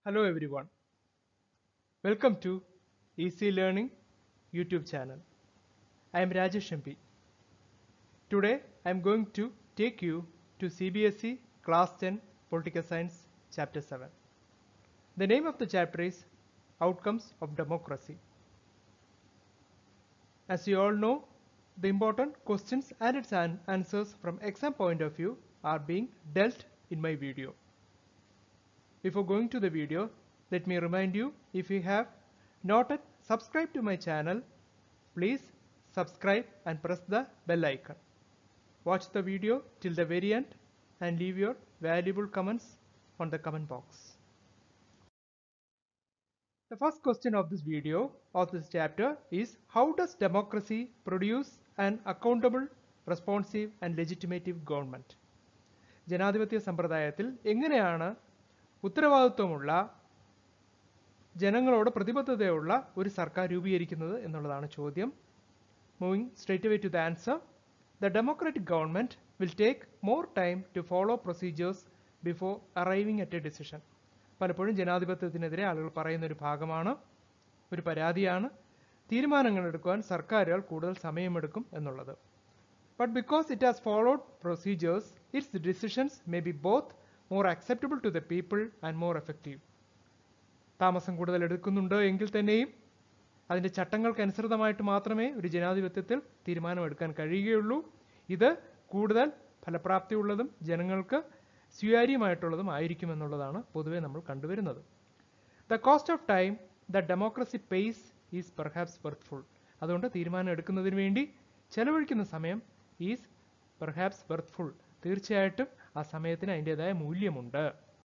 Hello everyone. Welcome to Easy Learning YouTube channel. I am Rajesh MP. Today I am going to take you to CBSE Class 10 Political Science Chapter 7. The name of the chapter is Outcomes of Democracy. As you all know, the important questions and its an- answers from exam point of view are being dealt in my video. Before going to the video, let me remind you if you have not yet subscribed to my channel, please subscribe and press the bell icon. Watch the video till the very end and leave your valuable comments on the comment box. The first question of this video or this chapter is how does democracy produce an accountable, responsive and legitimate government? ജനാധിപത്യ സമ്പ്രദായത്തിൽ എങ്ങനെയാണ് ഉത്തരവാദിത്വമുള്ള ജനങ്ങളോട് പ്രതിബദ്ധതയുള്ള ഒരു സർക്കാർ രൂപീകരിക്കുന്നത് എന്നുള്ളതാണ് ചോദ്യം moving straight away to the answer the democratic government will take more time to follow procedures before arriving at a decision പലപ്പോഴും ജനാധിപത്യത്തിനെതിരെ ആളുകൾ പറയുന്ന ഒരു ഭാഗമാണ് ഒരു പരാതിയാണ് തീരുമാനങ്ങൾ എടുക്കുവാൻ സർക്കാരുകൾ കൂടുതൽ സമയമെടുക്കും എന്നുള്ളത് But because it has followed procedures, its decisions may be both more acceptable to the people and more effective. താമസം കൂടുതൽ എടുക്കുന്നുണ്ട് എങ്കിൽ തന്നെയും അതിൻ്റെ ചട്ടങ്ങൾക്ക് അനുസൃതമായിട്ട് മാത്രമേ ഒരു ജനാധിപത്യത്തിൽ തീരുമാനമെടുക്കാൻ കഴിയുകയുള്ളൂ ഇത് കൂടുതൽ ഫലപ്രാപ്തിയുള്ളതും ജനങ്ങൾക്ക് സ്വീകാര്യമായിട്ടുള്ളതും ആയിരിക്കുമെന്നുള്ളതാണ് പൊതുവെ നമ്മൾ കണ്ടുവരുന്നത് the cost of time the democracy pace is perhaps worthful അതുകൊണ്ട് തീരുമാനം എടുക്കുന്നതിന് വേണ്ടി ചെലവഴിക്കുന്ന സമയം ഈസ് പെർഹാപ്സ് വെർത്ത്ഫുൾ തീർച്ചയായിട്ടും ആ സമയത്തിന് അതിൻ്റെതായ മൂല്യമുണ്ട്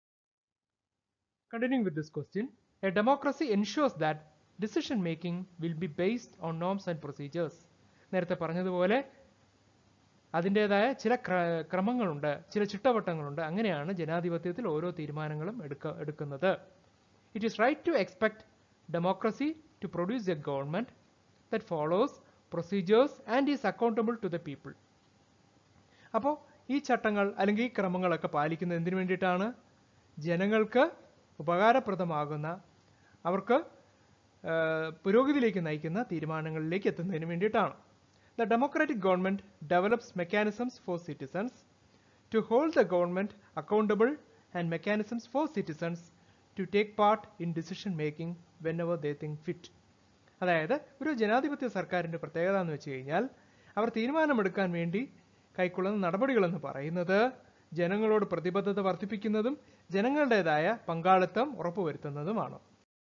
Continuing with this question, a democracy ensures that decision making will be based on norms and procedures. നേരത്തെ പറഞ്ഞതുപോലെ അതിൻ്റെതായ ചില ക്ര- ക്രമങ്ങളുണ്ട് ചില ചിട്ടവട്ടങ്ങളുണ്ട് അങ്ങനെയാണ് ജനാധിപത്യത്തിൽ ഓരോ തീരുമാനങ്ങളും എടുക്ക എടുക്കുന്നത് it is right to expect democracy to produce a government that follows procedures and is accountable to the people അപ്പോൾ ഈ ചട്ടങ്ങൾ അല്ലെങ്കിൽ ഈ ക്രമങ്ങളൊക്കെ പാലിക്കുന്നത് എന്തിനു വേണ്ടിയിട്ടാണ് ജനങ്ങൾക്ക് ഉപകാരപ്രദമാകുന്ന അവർക്ക് ആ, പുരോഗതിയിലേക്ക് നയിക്കുന്ന തീരുമാനങ്ങളിലേക്ക് എത്തുന്നതിന് വേണ്ടിയിട്ടാണ് the democratic government develops mechanisms for citizens to hold the government accountable and mechanisms for citizens to take part in decision making whenever they think fit അതായത് ഒരു ജനാധിപത്യ സർക്കാരിന്റെ പ്രത്യേകത എന്ന് വെച്ച് കഴിഞ്ഞാൽ അവർ തീരുമാനമെടുക്കാൻ വേണ്ടി കൈക്കൊള്ളുന്ന നടപടികളെന്ന് പറയുന്നത് ജനങ്ങളോട് പ്രതിബദ്ധത വർദ്ധിപ്പിക്കുന്നതും ജനങ്ങളുടേതായ പങ്കാളിത്തം ഉറപ്പുവരുത്തുന്നതുമാണ്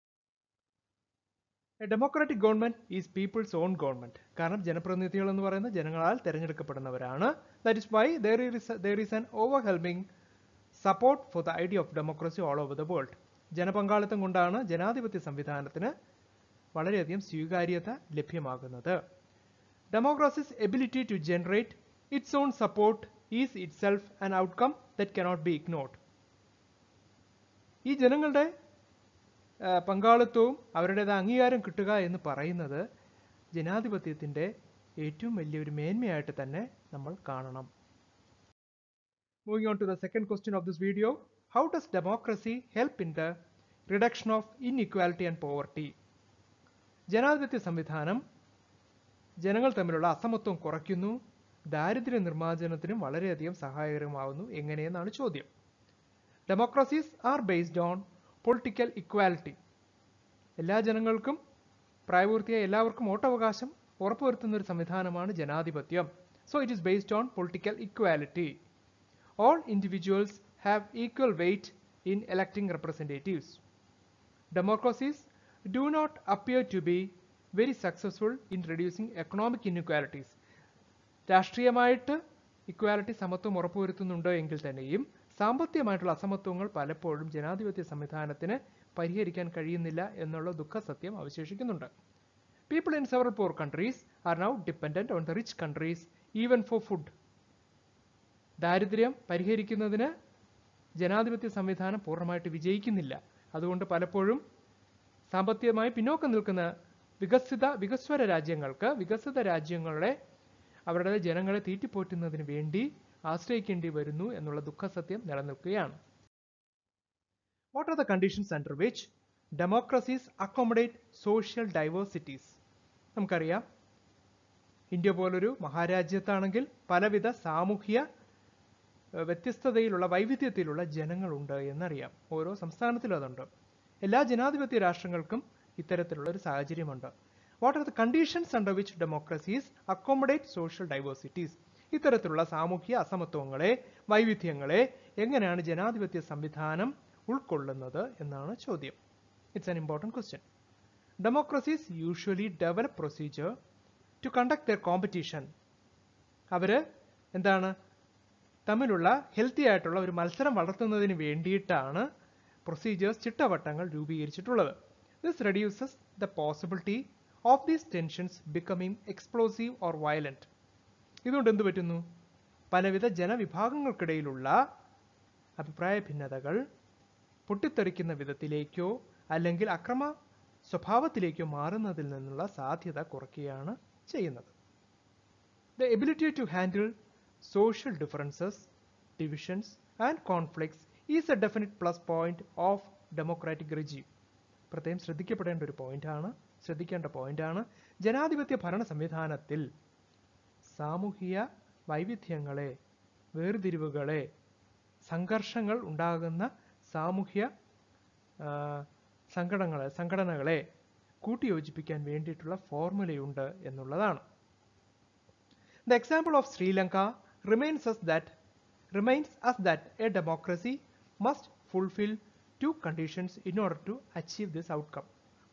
a democratic government is people's own government കാരണം ജനപ്രതിനിധികൾ എന്ന് പറയുന്നത് ജനങ്ങളാൽ തിരഞ്ഞെടുക്കപ്പെടുന്നവരാണ് that is why there is there is an overwhelming support for the idea of democracy all over the world ജനപങ്കാളിത്തം കൊണ്ടാണ് ജനാധിപത്യ സംവിധാനത്തിന് വളരെയധികം സ്വീകാര്യത ലഭ്യമാകുന്നത് democracy's ability to generate its own support is itself an outcome that cannot be ignored ഈ ജനങ്ങളുടെ ആ, പങ്കാളിത്തവും അവരുടേത് അംഗീകാരം കിട്ടുക എന്ന് പറയുന്നത് ജനാധിപത്യത്തിൻ്റെ ഏറ്റവും വലിയൊരു മേന്മയായിട്ട് തന്നെ നമ്മൾ കാണണം moving on to the second question of this video how does democracy help in the reduction of inequality and poverty ജനാധിപത്യ സംവിധാനം ജനങ്ങൾ തമ്മിലുള്ള അസമത്വം കുറയ്ക്കുന്നു ദാരിദ്ര്യ നിർമ്മാർജ്ജനത്തിനും വളരെയധികം സഹായകരമാവുന്നു എങ്ങനെയെന്നാണ് ചോദ്യം democracies are based on political equality എല്ലാ ജനങ്ങൾക്കും പ്രായപൂർത്തിയായ എല്ലാവർക്കും വോട്ടവകാശം ഉറപ്പുവരുത്തുന്ന ഒരു സംവിധാനമാണ് ജനാധിപത്യം so it is based on political equality all individuals have equal weight in electing representatives democracies do not appear to be very successful in reducing economic inequalities. രാഷ്ട്രീയമായിട്ട് ഇക്വാലിറ്റി സമത്വം ഉറപ്പുവരുത്തുന്നുണ്ട് എങ്കിൽ തന്നെയും സാമ്പത്തികമായിട്ടുള്ള അസമത്വങ്ങൾ പലപ്പോഴും ജനാധിപത്യ സംവിധാനത്തിന് പരിഹരിക്കാൻ കഴിയുന്നില്ല എന്നുള്ള ദുഃഖസത്യം അവശേഷിക്കുന്നുണ്ട് people in several poor countries are now dependent on the rich countries even for food ദാരിദ്ര്യം പരിഹരിക്കുന്നതിന് ജനാധിപത്യ സംവിധാനം പൂർണ്ണമായിട്ട് വിജയിക്കുന്നില്ല അതുകൊണ്ട് പലപ്പോഴും സാമ്പത്തികമായി പിന്നോക്കം നിൽക്കുന്ന വികസിത വികസ്വര രാജ്യങ്ങൾക്ക് വികസിത രാജ്യങ്ങളുടെ അവരുടെ ജനങ്ങളെ തീറ്റിപ്പോറ്റുന്നതിന് വേണ്ടി ആശ്രയിക്കേണ്ടി വരുന്നു എന്നുള്ള ദുഃഖസത്യം നിലനിൽക്കുകയാണ് What are the conditions under which democracies accommodate social diversities? നമുക്കറിയാം ഇന്ത്യ പോലൊരു മഹാരാജ്യത്താണെങ്കിൽ പലവിധ സാമൂഹ്യ ഏഹ്, വ്യത്യസ്തതയിലുള്ള വൈവിധ്യത്തിലുള്ള ജനങ്ങളുണ്ട് എന്നറിയാം ഓരോ സംസ്ഥാനത്തിലും അതുണ്ട് എല്ലാ ജനാധിപത്യ രാഷ്ട്രങ്ങൾക്കും ഇത്തരത്തിലുള്ള ഒരു സാഹചര്യമുണ്ട് what are the conditions under which democracies accommodate social diversities ഇത്തരത്തിലുള്ള സാമൂഹ്യ അസമത്വങ്ങളെ വൈവിധ്യങ്ങളെ എങ്ങനെയാണ് ജനാധിപത്യ സംവിധാനം ഉൾക്കൊള്ളുന്നത് എന്നാണ് ചോദ്യം it's an important question democracies usually develop procedure to conduct their competition അവര് എന്താണ് തമ്മിലുള്ള ഹെൽത്തി ആയിട്ടുള്ള ഒരു മത്സരം വളർത്തുന്നതിന് വേണ്ടിയിട്ടാണ് പ്രൊസീജിയേഴ്സ് ചിട്ടവട്ടങ്ങൾ രൂപീകരിച്ചിട്ടുള്ളത് this reduces the possibility of these tensions becoming explosive or violent ഇതുകൊണ്ട് എന്ത് പറ്റുന്നു പലവിധ ജനവിഭാഗങ്ങൾക്കിടയിലുള്ള അഭിപ്രായ ഭിന്നതകൾ പൊട്ടിത്തെറിക്കുന്ന വിധത്തിലേക്കോ അല്ലെങ്കിൽ അക്രമ സ്വഭാവത്തിലേക്കോ മാറുന്നതിൽ നിന്നുള്ള സാധ്യത കുറയ്ക്കുകയാണ് ചെയ്യുന്നത് The ability to handle social differences, divisions, and conflicts is a definite plus point of democratic regime. പ്രത്യേകം ശ്രദ്ധിക്കപ്പെടേണ്ട ഒരു പോയിന്റാണ് ശ്രദ്ധിക്കേണ്ട പോയിന്റാണ് ജനാധിപത്യ ഭരണ സംവിധാനത്തിൽ സാമൂഹിക വൈവിധ്യങ്ങളെ വേർതിരിവുകളെ സംഘർഷങ്ങൾ ഉണ്ടാകുന്ന സാമൂഹ്യ ആ, സംഘടനകളെ സംഘടനകളെ കൂട്ടിയോജിപ്പിക്കാൻ വേണ്ടിയിട്ടുള്ള ഫോർമുലയുണ്ട് എന്നുള്ളതാണ് The example of Sri Lanka remains us that remains us that a democracy must fulfill two conditions in order to achieve this outcome.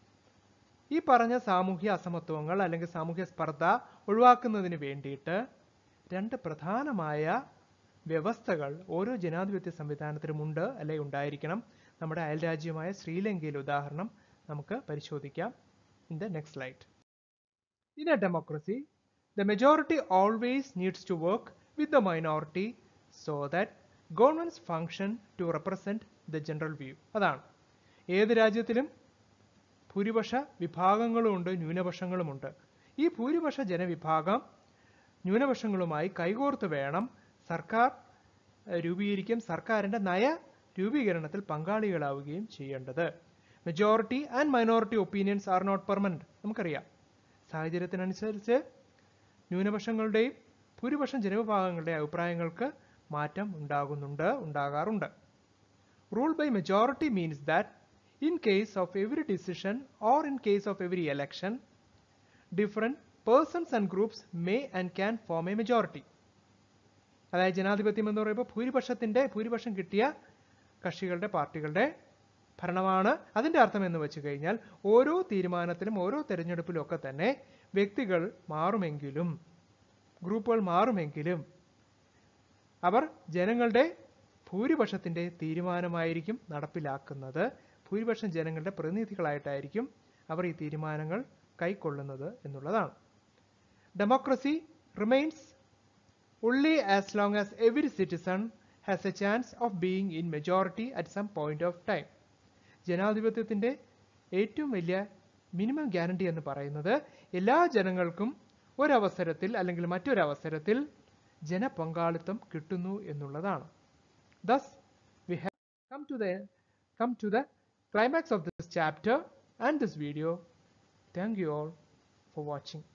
ഈ പറഞ്ഞ സാമൂഹ്യ അസമത്വങ്ങൾ അല്ലെങ്കിൽ സാമൂഹ്യ സ്പർദ്ധ ഒഴിവാക്കുന്നതിന് വേണ്ടിയിട്ട് രണ്ട് പ്രധാനമായ വ്യവസ്ഥകൾ ഓരോ ജനാധിപത്യ സംവിധാനത്തിലുമുണ്ട് അല്ലെങ്കിൽ ഉണ്ടായിരിക്കണം നമ്മുടെ അയൽരാജ്യമായ ശ്രീലങ്കയിലെ ഉദാഹരണം നമുക്ക് പരിശോധിക്കാം in the next slide In a democracy, the majority always needs to work with the minority so that governments function to represent the general view. അതാണ് ഏത് രാജ്യത്തിലും ഭൂരിപക്ഷ വിഭാഗങ്ങളുമുണ്ട് ന്യൂനപക്ഷങ്ങളുമുണ്ട് ഈ ഭൂരിപക്ഷ ജനവിഭാഗം ന്യൂനപക്ഷങ്ങളുമായി കൈകോർത്ത് വേണം സർക്കാർ ഏഹ്, രൂപീകരിക്കുകയും സർക്കാരിൻ്റെ നയ രൂപീകരണത്തിൽ പങ്കാളികളാവുകയും ചെയ്യേണ്ടത് majority and minority opinions are not permanent നമുക്കറിയാം സാഹചര്യത്തിനനുസരിച്ച് ന്യൂനപക്ഷങ്ങളുടെയും ഭൂരിപക്ഷം ജനവിഭാഗങ്ങളുടെയും അഭിപ്രായങ്ങൾക്ക് മാറ്റം ഉണ്ടാകുന്നുണ്ട് ഉണ്ടാകാറുണ്ട് rule by majority means that in case of every decision or in case of every election different persons and groups may and can form a majority അതായത് ജനാധിപത്യം എന്ന് പറയുമ്പോൾ ഭൂരിപക്ഷത്തിന്റെ ഭൂരിപക്ഷം കിട്ടിയ കക്ഷികളുടെ പാർട്ടികളുടെ ഭരണമാണ് അതിന്റെ അർത്ഥം എന്ന് വെച്ച് കഴിഞ്ഞാൽ ഓരോ തീരുമാനത്തിലും ഓരോ തെരഞ്ഞെടുപ്പിലും ഒക്കെ തന്നെ വ്യക്തികൾ മാറുമെങ്കിലും ഗ്രൂപ്പുകൾ മാറുമെങ്കിലും അവർ ജനങ്ങളുടെ ഭൂരിപക്ഷത്തിന്റെ തീരുമാനമായിരിക്കും നടപ്പിലാക്കുന്നത് ഭൂരിപക്ഷം ജനങ്ങളുടെ പ്രതിനിധികളായിട്ടായിരിക്കും അവർ ഈ തീരുമാനങ്ങൾ കൈക്കൊള്ളുന്നത് എന്നുള്ളതാണ് democracy remains only as long as every citizen has a chance of being in majority at some point of time. ജനാധിപത്യത്തിന്റെ ഏറ്റവും വലിയ മിനിമം ഗ്യാരണ്ടി എന്ന് പറയുന്നത് എല്ലാ ജനങ്ങൾക്കും ഒരവസരത്തിൽ അല്ലെങ്കിൽ മറ്റൊരവസരത്തിൽ ജനപങ്കാളിത്തം കിട്ടുന്നു എന്നുള്ളതാണ് thus we have come to the come to the climax of this chapter and this video thank you all for watching